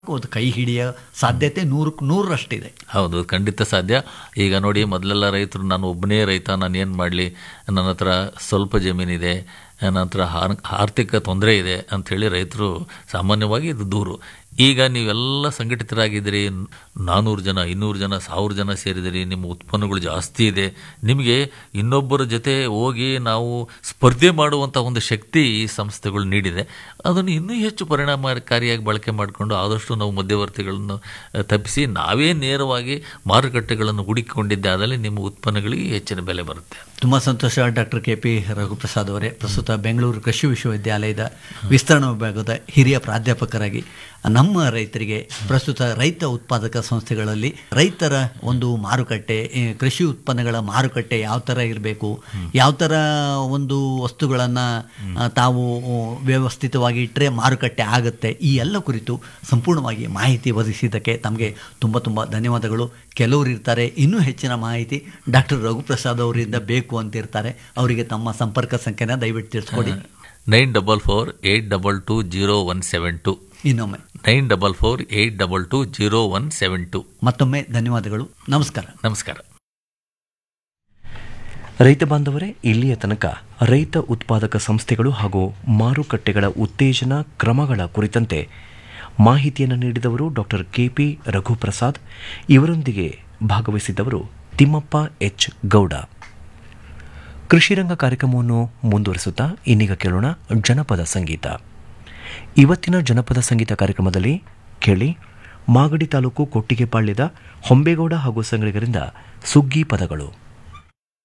ಅದು ಕೈ ಹಿಡಿಯೋ ಸಾಧ್ಯತೆ ನೂರಕ್ಕೆ ನೂರರಷ್ಟಿದೆ ಹೌದು ಖಂಡಿತ ಸಾಧ್ಯ ಈಗ ನೋಡಿ ಮೊದಲೆಲ್ಲ ರೈತರು ನಾನು ಒಬ್ಬನೇ ರೈತ ನಾನು ಏನು ಮಾಡಲಿ ನನ್ನ ಹತ್ರ ಸ್ವಲ್ಪ ಜಮೀನಿದೆ ನನ್ನ ಹತ್ರ ಆರ್- ಆರ್ಥಿಕ ತೊಂದರೆ ಇದೆ ಅಂಥೇಳಿ ರೈತರು ಸಾಮಾನ್ಯವಾಗಿ ಇದು ದೂರು ಈಗ ನೀವೆಲ್ಲ ಸಂಘಟಿತರಾಗಿದ್ದೀರಿ ನಾನ್ನೂರು ಜನ ಇನ್ನೂರು ಜನ ಸಾವಿರ ಜನ ಸೇರಿದಿರಿ ನಿಮ್ಮ ಉತ್ಪನ್ನಗಳು ಜಾಸ್ತಿ ಇದೆ ನಿಮಗೆ ಇನ್ನೊಬ್ಬರ ಜೊತೆ ಹೋಗಿ ನಾವು ಸ್ಪರ್ಧೆ ಮಾಡುವಂಥ ಒಂದು ಶಕ್ತಿ ಈ ಸಂಸ್ಥೆಗಳು ನೀಡಿದೆ ಅದನ್ನು ಇನ್ನೂ ಹೆಚ್ಚು ಪರಿಣಾಮಕಾರಿಯಾಗಿ ಬಳಕೆ ಮಾಡಿಕೊಂಡು ಆದಷ್ಟು ನಾವು ಮಧ್ಯವರ್ತಿಗಳನ್ನು ಅಹ್, ತಪ್ಪಿಸಿ ನಾವೇ ನೇರವಾಗಿ ಮಾರುಕಟ್ಟೆಗಳನ್ನು ಹುಡುಕಿಕೊಂಡಿದ್ದೆ ಆದಲ್ಲಿ ನಿಮ್ಮ ಉತ್ಪನ್ನಗಳಿಗೆ ಹೆಚ್ಚಿನ ಬೆಲೆ ಬರುತ್ತೆ ತುಂಬ ಸಂತೋಷ ಡಾಕ್ಟರ್ ಕೆ ಪಿ ರಘುಪ್ರಸಾದ್ ಅವರೇ ಪ್ರಸ್ತುತ ಬೆಂಗಳೂರು ಕೃಷಿ ವಿಶ್ವವಿದ್ಯಾಲಯದ ವಿಸ್ತರಣಾ ವಿಭಾಗದ ಹಿರಿಯ ಪ್ರಾಧ್ಯಾಪಕರಾಗಿ ನಮ್ಮ ರೈತರಿಗೆ ಪ್ರಸ್ತುತ ರೈತ ಉತ್ಪಾದಕ ಸಂಸ್ಥೆಗಳಲ್ಲಿ ರೈತರ ಒಂದು ಮಾರುಕಟ್ಟೆ ಈ ಕೃಷಿ ಉತ್ಪನ್ನಗಳ ಮಾರುಕಟ್ಟೆ ಯಾವ ಥರ ಇರಬೇಕು ಯಾವ ಥರ ಒಂದು ವಸ್ತುಗಳನ್ನು ತಾವು ವ್ಯವಸ್ಥಿತವಾಗಿ ಇಟ್ಟರೆ ಮಾರುಕಟ್ಟೆ ಆಗುತ್ತೆ ಈ ಎಲ್ಲ ಕುರಿತು ಸಂಪೂರ್ಣವಾಗಿ ಮಾಹಿತಿ ಒದಗಿಸಿದ್ದಕ್ಕೆ ತಮಗೆ ತುಂಬ ತುಂಬ ಧನ್ಯವಾದಗಳು ಕೆಲವರು ಇರ್ತಾರೆ ಇನ್ನೂ ಹೆಚ್ಚಿನ ಮಾಹಿತಿ ಡಾಕ್ಟರ್ ರಘುಪ್ರಸಾದ್ ಅವರಿಂದ ಬೇಕು ಅಂತಿರ್ತಾರೆ ಅವರಿಗೆ ತಮ್ಮ ಸಂಪರ್ಕ ಸಂಖ್ಯೆನ ದಯವಿಟ್ಟು ತಿಳಿಸ್ಕೊಡಿ nine double four eight double two zero one seven two ಇನ್ನೊಮ್ಮೆ nine double four eight double two zero one seven two ಮತ್ತೊಮ್ಮೆ ಧನ್ಯವಾದಗಳು ನಮಸ್ಕಾರ ನಮಸ್ಕಾರ ರೈತ ಬಾಂಧವರೇ ಇಲ್ಲಿಯ ತನಕ ರೈತ ಉತ್ಪಾದಕ ಸಂಸ್ಥೆಗಳು ಹಾಗೂ ಮಾರುಕಟ್ಟೆಗಳ ಉತ್ತೇಜನ ಕ್ರಮಗಳ ಕುರಿತಂತೆ ಮಾಹಿತಿಯನ್ನು ನೀಡಿದವರು ಡಾಕ್ಟರ್ ಕೆಪಿ ರಘುಪ್ರಸಾದ್ ಇವರೊಂದಿಗೆ ಭಾಗವಹಿಸಿದ್ದವರು ತಿಮ್ಮಪ್ಪ ಎಚ್ ಗೌಡ ಕೃಷಿರಂಗ ಕಾರ್ಯಕ್ರಮವನ್ನು ಮುಂದುವರಿಸುತ್ತಾ ಇನ್ನೀಗ ಕೇಳೋಣ ಜನಪದ ಸಂಗೀತ ಇವತ್ತಿನ ಜನಪದ ಸಂಗೀತ ಕಾರ್ಯಕ್ರಮದಲ್ಲಿ ಕೇಳಿ ಮಾಗಡಿ ತಾಲೂಕು ಕೊಟ್ಟಿಗೆಪಾಳ್ಯದ ಹೊಂಬೇಗೌಡ ಹಾಗೂ ಸಂಗಡಿಗರಿಂದ ಸುಗ್ಗಿ ಪದಗಳು